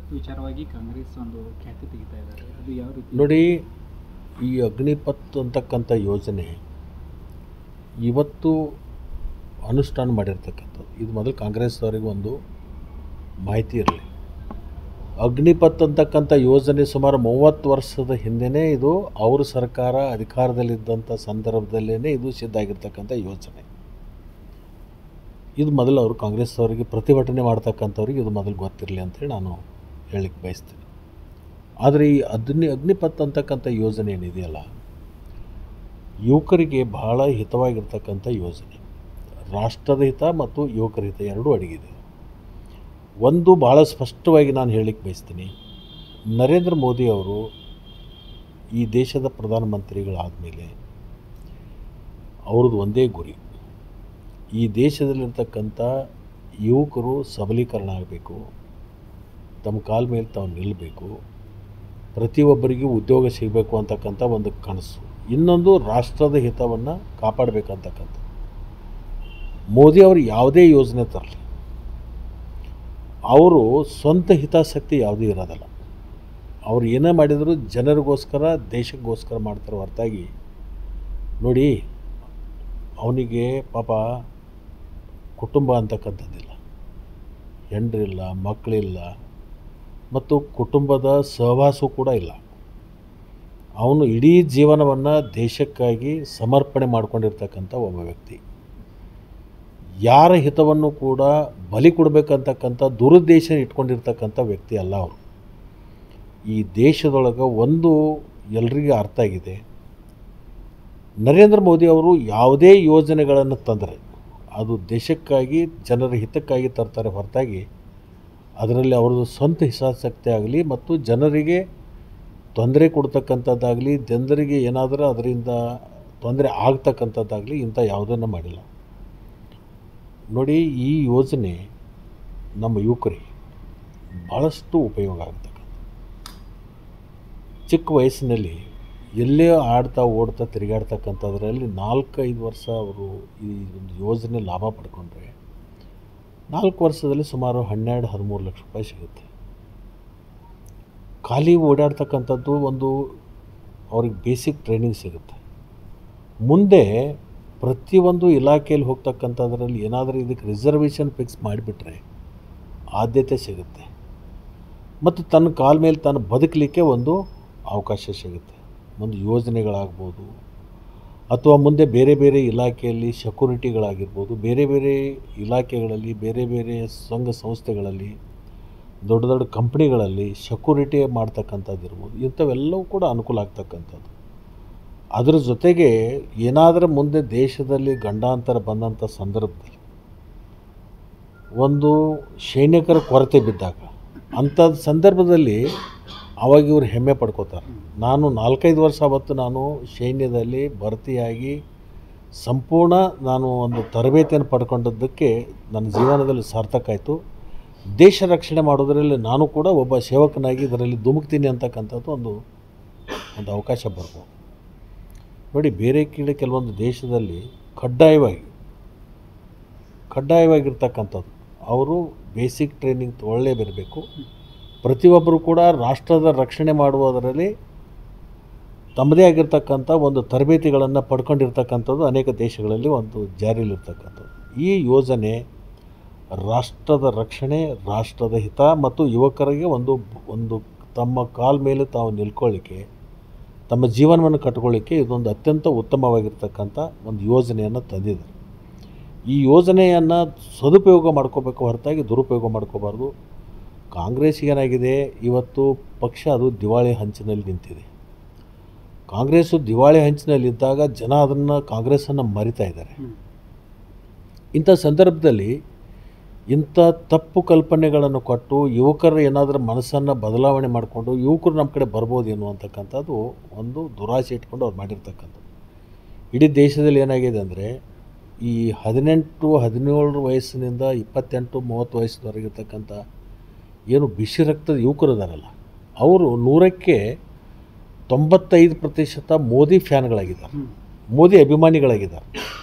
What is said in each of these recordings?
ವಿಚಾರವಾಗಿ ಕಾಂಗ್ರೆಸ್ ಒಂದು ಖ್ಯಾತಿ ತೆಗಿತಾ ಇದ್ದಾರೆ ಅದು ಯಾವ ರೀತಿ ನೋಡಿ ಈ ಅಗ್ನಿಪಥ್ ಅಂತಕ್ಕಂಥ ಯೋಜನೆ ಇವತ್ತು ಅನುಷ್ಠಾನ ಮಾಡಿರ್ತಕ್ಕಂಥದ್ದು ಇದು ಮೊದಲು ಕಾಂಗ್ರೆಸ್ದವರಿಗೆ ಒಂದು ಮಾಹಿತಿ ಇರಲಿ ಅಗ್ನಿಪಥ್ ಅಂತಕ್ಕಂಥ ಯೋಜನೆ ಸುಮಾರು ಮೂವತ್ತು ವರ್ಷದ ಹಿಂದೆಯೇ ಇದು ಅವ್ರ ಸರ್ಕಾರ ಅಧಿಕಾರದಲ್ಲಿದ್ದಂಥ ಸಂದರ್ಭದಲ್ಲೇ ಇದು ಸಿದ್ಧ ಆಗಿರ್ತಕ್ಕಂಥ ಯೋಜನೆ ಇದು ಮೊದಲು ಅವರು ಕಾಂಗ್ರೆಸ್ದವರಿಗೆ ಪ್ರತಿಭಟನೆ ಮಾಡ್ತಕ್ಕಂಥವ್ರಿಗೆ ಇದು ಮೊದಲು ಗೊತ್ತಿರಲಿ ಅಂತೇಳಿ ನಾನು ಹೇಳಲಿಕ್ಕೆ ಬಯಸ್ತೀನಿ ಆದರೆ ಈ ಅಗ್ನಿ ಅಗ್ನಿಪಥ್ ಅಂತಕ್ಕಂಥ ಯೋಜನೆ ಏನಿದೆಯಲ್ಲ ಯುವಕರಿಗೆ ಬಹಳ ಹಿತವಾಗಿರ್ತಕ್ಕಂಥ ಯೋಜನೆ ರಾಷ್ಟ್ರದ ಹಿತ ಮತ್ತು ಯುವಕರ ಹಿತ ಎರಡೂ ಅಡಗಿದೆ ಒಂದು ಭಾಳ ಸ್ಪಷ್ಟವಾಗಿ ನಾನು ಹೇಳಲಿಕ್ಕೆ ಬಯಸ್ತೀನಿ ನರೇಂದ್ರ ಮೋದಿ ಅವರು ಈ ದೇಶದ ಪ್ರಧಾನಮಂತ್ರಿಗಳಾದ ಮೇಲೆ ಅವ್ರದ್ದು ಒಂದೇ ಗುರಿ ಈ ದೇಶದಲ್ಲಿರ್ತಕ್ಕಂಥ ಯುವಕರು ಸಬಲೀಕರಣ ಆಗಬೇಕು ತಮ್ಮ ಕಾಲ ಮೇಲೆ ತಾವು ನಿಲ್ಲಬೇಕು ಪ್ರತಿಯೊಬ್ಬರಿಗೂ ಉದ್ಯೋಗ ಸಿಗಬೇಕು ಅಂತಕ್ಕಂಥ ಒಂದು ಕನಸು ಇನ್ನೊಂದು ರಾಷ್ಟ್ರದ ಹಿತವನ್ನು ಕಾಪಾಡಬೇಕಂತಕ್ಕಂಥ ಮೋದಿ ಅವರು ಯಾವುದೇ ಯೋಜನೆ ತರಲಿ ಅವರು ಸ್ವಂತ ಹಿತಾಸಕ್ತಿ ಯಾವುದೂ ಇರೋದಲ್ಲ ಅವ್ರು ಏನೇ ಮಾಡಿದರೂ ಜನರಿಗೋಸ್ಕರ ದೇಶಕ್ಕೋಸ್ಕರ ಮಾಡ್ತಾರೆ ಹೊರತಾಗಿ ನೋಡಿ ಅವನಿಗೆ ಪಾಪ ಕುಟುಂಬ ಅಂತಕ್ಕಂಥದ್ದಿಲ್ಲ ಹೆಂಡ್ರಿಲ್ಲ ಮಕ್ಕಳಿಲ್ಲ ಮತ್ತು ಕುಟುಂಬದ ಸಹವಾಸ ಕೂಡ ಇಲ್ಲ ಅವನು ಇಡೀ ಜೀವನವನ್ನು ದೇಶಕ್ಕಾಗಿ ಸಮರ್ಪಣೆ ಮಾಡಿಕೊಂಡಿರ್ತಕ್ಕಂಥ ಒಬ್ಬ ವ್ಯಕ್ತಿ ಯಾರ ಹಿತವನ್ನು ಕೂಡ ಬಲಿ ಕೊಡಬೇಕಂತಕ್ಕಂಥ ದುರುದ್ದೇಶ ಇಟ್ಕೊಂಡಿರ್ತಕ್ಕಂಥ ವ್ಯಕ್ತಿ ಅಲ್ಲ ಅವರು ಈ ದೇಶದೊಳಗೆ ಒಂದು ಎಲ್ರಿಗೂ ಅರ್ಥ ಆಗಿದೆ ನರೇಂದ್ರ ಮೋದಿ ಅವರು ಯಾವುದೇ ಯೋಜನೆಗಳನ್ನು ತಂದರೆ ಅದು ದೇಶಕ್ಕಾಗಿ ಜನರ ಹಿತಕ್ಕಾಗಿ ತರ್ತಾರೆ ಹೊರತಾಗಿ ಅದರಲ್ಲಿ ಅವ್ರದ್ದು ಸ್ವಂತ ಹಿತಾಸಕ್ತಿ ಆಗಲಿ ಮತ್ತು ಜನರಿಗೆ ತೊಂದರೆ ಕೊಡ್ತಕ್ಕಂಥದ್ದಾಗಲಿ ಜನರಿಗೆ ಏನಾದರೂ ಅದರಿಂದ ತೊಂದರೆ ಆಗ್ತಕ್ಕಂಥದ್ದಾಗಲಿ ಇಂಥ ಯಾವುದನ್ನು ಮಾಡಿಲ್ಲ ನೋಡಿ ಈ ಯೋಜನೆ ನಮ್ಮ ಯುವಕರಿಗೆ ಭಾಳಷ್ಟು ಉಪಯೋಗ ಆಗ್ತಕ್ಕಂಥ ಚಿಕ್ಕ ವಯಸ್ಸಿನಲ್ಲಿ ಎಲ್ಲೇ ಆಡ್ತಾ ಓಡ್ತಾ ತಿರುಗಾಡ್ತಕ್ಕಂಥದ್ರಲ್ಲಿ ನಾಲ್ಕೈದು ವರ್ಷ ಅವರು ಈ ಒಂದು ಯೋಜನೆ ಲಾಭ ಪಡ್ಕೊಂಡ್ರೆ ನಾಲ್ಕು ವರ್ಷದಲ್ಲಿ ಸುಮಾರು ಹನ್ನೆರಡು ಹದಿಮೂರು ಲಕ್ಷ ರೂಪಾಯಿ ಸಿಗುತ್ತೆ ಖಾಲಿ ಓಡಾಡ್ತಕ್ಕಂಥದ್ದು ಒಂದು ಅವ್ರಿಗೆ ಬೇಸಿಕ್ ಟ್ರೈನಿಂಗ್ ಸಿಗುತ್ತೆ ಮುಂದೆ ಪ್ರತಿಯೊಂದು ಇಲಾಖೆಯಲ್ಲಿ ಹೋಗ್ತಕ್ಕಂಥದ್ರಲ್ಲಿ ಏನಾದರೂ ಇದಕ್ಕೆ ರಿಸರ್ವೇಷನ್ ಫಿಕ್ಸ್ ಮಾಡಿಬಿಟ್ರೆ ಆದ್ಯತೆ ಸಿಗುತ್ತೆ ಮತ್ತು ತನ್ನ ಕಾಲ ಮೇಲೆ ತಾನು ಬದುಕಲಿಕ್ಕೆ ಒಂದು ಅವಕಾಶ ಸಿಗುತ್ತೆ ಒಂದು ಯೋಜನೆಗಳಾಗ್ಬೋದು ಅಥವಾ ಮುಂದೆ ಬೇರೆ ಬೇರೆ ಇಲಾಖೆಯಲ್ಲಿ ಸೆಕ್ಯೂರಿಟಿಗಳಾಗಿರ್ಬೋದು ಬೇರೆ ಬೇರೆ ಇಲಾಖೆಗಳಲ್ಲಿ ಬೇರೆ ಬೇರೆ ಸಂಘ ಸಂಸ್ಥೆಗಳಲ್ಲಿ ದೊಡ್ಡ ದೊಡ್ಡ ಕಂಪ್ನಿಗಳಲ್ಲಿ ಸೆಕ್ಯೂರಿಟಿ ಮಾಡ್ತಕ್ಕಂಥದ್ದು ಇರ್ಬೋದು ಇಂಥವೆಲ್ಲವೂ ಕೂಡ ಅನುಕೂಲ ಆಗ್ತಕ್ಕಂಥದ್ದು ಅದರ ಜೊತೆಗೆ ಏನಾದರೂ ಮುಂದೆ ದೇಶದಲ್ಲಿ ಗಂಡಾಂತರ ಬಂದಂಥ ಸಂದರ್ಭದಲ್ಲಿ ಒಂದು ಸೈನಿಕರ ಕೊರತೆ ಬಿದ್ದಾಗ ಅಂಥ ಸಂದರ್ಭದಲ್ಲಿ ಅವಾಗ ಇವರು ಹೆಮ್ಮೆ ಪಡ್ಕೋತಾರೆ ನಾನು ನಾಲ್ಕೈದು ವರ್ಷ ಅವತ್ತು ನಾನು ಸೈನ್ಯದಲ್ಲಿ ಭರ್ತಿಯಾಗಿ ಸಂಪೂರ್ಣ ನಾನು ಒಂದು ತರಬೇತಿಯನ್ನು ಪಡ್ಕೊಂಡದ್ದಕ್ಕೆ ನನ್ನ ಜೀವನದಲ್ಲಿ ಸಾರ್ಥಕ ಆಯಿತು ದೇಶ ರಕ್ಷಣೆ ಮಾಡೋದರಲ್ಲಿ ನಾನು ಕೂಡ ಒಬ್ಬ ಸೇವಕನಾಗಿ ಇದರಲ್ಲಿ ಧುಮುಕ್ತೀನಿ ಅಂತಕ್ಕಂಥದ್ದು ಒಂದು ಒಂದು ಅವಕಾಶ ಬರ್ಬೋದು ನೋಡಿ ಬೇರೆ ಕಡೆ ಕೆಲವೊಂದು ದೇಶದಲ್ಲಿ ಕಡ್ಡಾಯವಾಗಿ ಕಡ್ಡಾಯವಾಗಿರ್ತಕ್ಕಂಥದ್ದು ಅವರು ಬೇಸಿಕ್ ಟ್ರೈನಿಂಗ್ ತೊಗೊಳ್ಳೇಬರಬೇಕು ಪ್ರತಿಯೊಬ್ಬರು ಕೂಡ ರಾಷ್ಟ್ರದ ರಕ್ಷಣೆ ಮಾಡುವುದರಲ್ಲಿ ತಮ್ಮದೇ ಆಗಿರ್ತಕ್ಕಂಥ ಒಂದು ತರಬೇತಿಗಳನ್ನು ಪಡ್ಕೊಂಡಿರ್ತಕ್ಕಂಥದ್ದು ಅನೇಕ ದೇಶಗಳಲ್ಲಿ ಒಂದು ಜಾರಿಯಲ್ಲಿರ್ತಕ್ಕಂಥದ್ದು ಈ ಯೋಜನೆ ರಾಷ್ಟ್ರದ ರಕ್ಷಣೆ ರಾಷ್ಟ್ರದ ಹಿತ ಮತ್ತು ಯುವಕರಿಗೆ ಒಂದು ಒಂದು ತಮ್ಮ ಕಾಲ ಮೇಲೆ ತಾವು ನಿಲ್ಕೊಳ್ಳಿಕ್ಕೆ ತಮ್ಮ ಜೀವನವನ್ನು ಕಟ್ಕೊಳ್ಳಿಕ್ಕೆ ಇದೊಂದು ಅತ್ಯಂತ ಉತ್ತಮವಾಗಿರ್ತಕ್ಕಂಥ ಒಂದು ಯೋಜನೆಯನ್ನು ತಂದಿದ್ದಾರೆ ಈ ಯೋಜನೆಯನ್ನು ಸದುಪಯೋಗ ಮಾಡ್ಕೋಬೇಕು ಹೊರತಾಗಿ ದುರುಪಯೋಗ ಮಾಡ್ಕೋಬಾರ್ದು ಕಾಂಗ್ರೆಸ್ ಏನಾಗಿದೆ ಇವತ್ತು ಪಕ್ಷ ಅದು ದಿವಾಳಿ ಹಂಚಿನಲ್ಲಿ ನಿಂತಿದೆ ಕಾಂಗ್ರೆಸ್ಸು ದಿವಾಳಿ ಹಂಚಿನಲ್ಲಿದ್ದಾಗ ಜನ ಅದನ್ನು ಕಾಂಗ್ರೆಸ್ಸನ್ನು ಮರಿತಾ ಇದ್ದಾರೆ ಹ್ಮ್. ಇಂಥ ಸಂದರ್ಭದಲ್ಲಿ ಇಂಥ ತಪ್ಪು ಕಲ್ಪನೆಗಳನ್ನು ಕೊಟ್ಟು ಯುವಕರ ಏನಾದರೂ ಮನಸ್ಸನ್ನು ಬದಲಾವಣೆ ಮಾಡಿಕೊಂಡು ಯುವಕರು ನಮ್ಮ ಕಡೆ ಬರ್ಬೋದೇನು ಅಂತಕ್ಕಂಥದ್ದು ಒಂದು ದುರಾಸೆ ಇಟ್ಕೊಂಡು ಅವ್ರು ಮಾಡಿರ್ತಕ್ಕಂಥದ್ದು ಇಡೀ ದೇಶದಲ್ಲಿ ಏನಾಗಿದೆ ಅಂದರೆ ಈ ಹದಿನೆಂಟು ಹದಿನೇಳು ವಯಸ್ಸಿನಿಂದ ಇಪ್ಪತ್ತೆಂಟು ಮೂವತ್ತು ವಯಸ್ಸಿನವರೆಗಿರ್ತಕ್ಕಂಥ ಏನು ಬಿಸಿ ರಕ್ತದ ಯುವಕರು ಇದಾರಲ್ಲ ಅವರು ನೂರಕ್ಕೆ ತೊಂಬತ್ತೈದು ಪ್ರತಿಶತ ಮೋದಿ ಫ್ಯಾನ್ಗಳಾಗಿದ್ದಾರೆ ಹ್ಮ್. ಮೋದಿ ಅಭಿಮಾನಿಗಳಾಗಿದ್ದಾರೆ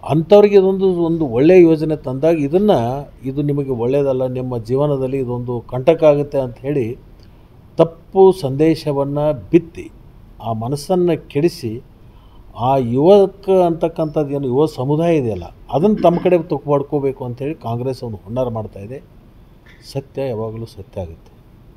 ಅಂಥವ್ರಿಗೆ ಇದೊಂದು ಒಂದು ಒಳ್ಳೆಯ ಯೋಜನೆ ತಂದಾಗ ಇದನ್ನು ಇದು ನಿಮಗೆ ಒಳ್ಳೆಯದಲ್ಲ ನಿಮ್ಮ ಜೀವನದಲ್ಲಿ ಇದೊಂದು ಕಂಟಕ ಆಗುತ್ತೆ ಅಂತ ಹೇಳಿ ತಪ್ಪು ಸಂದೇಶವನ್ನು ಬಿತ್ತಿ ಆ ಮನಸ್ಸನ್ನು ಕೆಡಿಸಿ ಆ ಯುವಕ ಅಂತಕ್ಕಂಥದ್ದು ಏನು ಯುವ ಸಮುದಾಯ ಇದೆಯಲ್ಲ ಅದನ್ನು ತಮ್ಮ ಕಡೆ ತುಕ್ಕು ಮಾಡ್ಕೋಬೇಕು ಅಂತೇಳಿ ಕಾಂಗ್ರೆಸ್ ಒಂದು ಹುನ್ನಾರ ಮಾಡ್ತಾಯಿದೆ ಸತ್ಯ ಯಾವಾಗಲೂ ಸತ್ಯ ಆಗುತ್ತೆ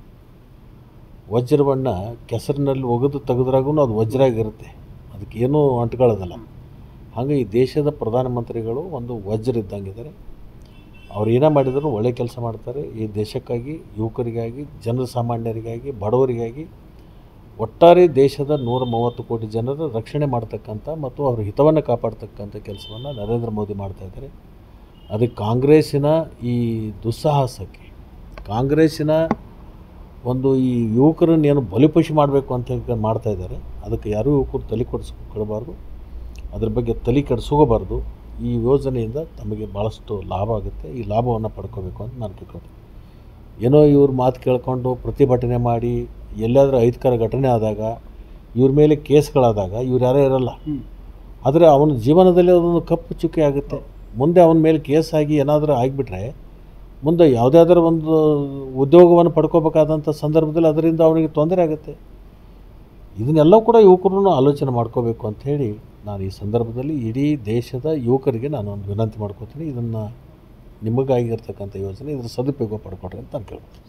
ವಜ್ರ ಬಣ್ಣ ಕೆಸರಿನಲ್ಲಿ ಒಗೆದು ತೆಗೆದ್ರಾಗೂ ಅದು ವಜ್ರ ಆಗಿರುತ್ತೆ ಅದಕ್ಕೆ ಏನೂ ಅಂಟ್ಕೊಳ್ಳೋದಲ್ಲ ಹಾಗೆ ಈ ದೇಶದ ಪ್ರಧಾನಮಂತ್ರಿಗಳು ಒಂದು ವಜ್ರ ಇದ್ದಂಗಿದ್ದಾರೆ ಅವ್ರು ಏನೇ ಮಾಡಿದರೂ ಒಳ್ಳೆ ಕೆಲಸ ಮಾಡ್ತಾರೆ ಈ ದೇಶಕ್ಕಾಗಿ ಯುವಕರಿಗಾಗಿ ಜನಸಾಮಾನ್ಯರಿಗಾಗಿ ಬಡವರಿಗಾಗಿ ಒಟ್ಟಾರೆ ದೇಶದ ನೂರ ಮೂವತ್ತು ಕೋಟಿ ಜನರ ರಕ್ಷಣೆ ಮಾಡ್ತಕ್ಕಂಥ ಮತ್ತು ಅವರ ಹಿತವನ್ನು ಕಾಪಾಡ್ತಕ್ಕಂಥ ಕೆಲಸವನ್ನು ನರೇಂದ್ರ ಮೋದಿ ಮಾಡ್ತಾಯಿದ್ದಾರೆ ಅದಕ್ಕೆ ಕಾಂಗ್ರೆಸ್ಸಿನ ಈ ದುಸ್ಸಾಹಸಕ್ಕೆ ಕಾಂಗ್ರೆಸ್ಸಿನ ಒಂದು ಈ ಯುವಕರನ್ನ ಏನು ಬಲಿಪಶು ಮಾಡಬೇಕು ಅಂತ ಹೇಳಿ ಮಾಡ್ತಾ ಇದ್ದಾರೆ ಅದಕ್ಕೆ ಯಾರೂ ಯುವಕರು ತಲೆ ಕೊಡಿಸ್ಕೊಳ್ಬಾರ್ದು ಅದ್ರ ಬಗ್ಗೆ ತಲೆ ಕೆಡಿಸ್ಕೋಬಾರ್ದು ಈ ಯೋಜನೆಯಿಂದ ತಮಗೆ ಭಾಳಷ್ಟು ಲಾಭ ಆಗುತ್ತೆ ಈ ಲಾಭವನ್ನು ಪಡ್ಕೋಬೇಕು ಅಂತ ನಾನು ತಿಳ್ಕೊತೀನಿ ಏನೋ ಇವ್ರ ಮಾತು ಕೇಳ್ಕೊಂಡು ಪ್ರತಿಭಟನೆ ಮಾಡಿ ಎಲ್ಲಾದರೂ ಅಹಿತಕರ ಘಟನೆ ಆದಾಗ ಇವ್ರ ಮೇಲೆ ಕೇಸ್ಗಳಾದಾಗ ಇವ್ರು ಯಾರೇ ಇರಲ್ಲ ಹ್ಮ್. ಆದರೆ ಅವನ ಜೀವನದಲ್ಲಿ ಅದೊಂದು ಕಪ್ಪು ಚುಕ್ಕೆ ಆಗುತ್ತೆ ಮುಂದೆ ಅವನ ಮೇಲೆ ಕೇಸ್ ಆಗಿ ಏನಾದರೂ ಆಗಿಬಿಟ್ರೆ ಮುಂದೆ ಯಾವುದಾದ್ರೂ ಒಂದು ಉದ್ಯೋಗವನ್ನು ಪಡ್ಕೋಬೇಕಾದಂಥ ಸಂದರ್ಭದಲ್ಲಿ ಅದರಿಂದ ಅವನಿಗೆ ತೊಂದರೆ ಆಗುತ್ತೆ ಇದನ್ನೆಲ್ಲ ಕೂಡ ಯುವಕರು ಆಲೋಚನೆ ಮಾಡ್ಕೋಬೇಕು ಅಂತ ಹೇಳಿ ನಾನು ಈ ಸಂದರ್ಭದಲ್ಲಿ ಇಡೀ ದೇಶದ ಯುವಕರಿಗೆ ನಾನು ಒಂದು ವಿನಂತಿ ಮಾಡ್ಕೋತೀನಿ ಇದನ್ನು ನಿಮಗಾಗಿರ್ತಕ್ಕಂಥ ಯೋಜನೆ ಇದ್ರ ಸದುಪಯೋಗ ಪಡ್ಕೊಡ್ರಿ ಅಂತ ನಾನು ಕೇಳ್ತೀನಿ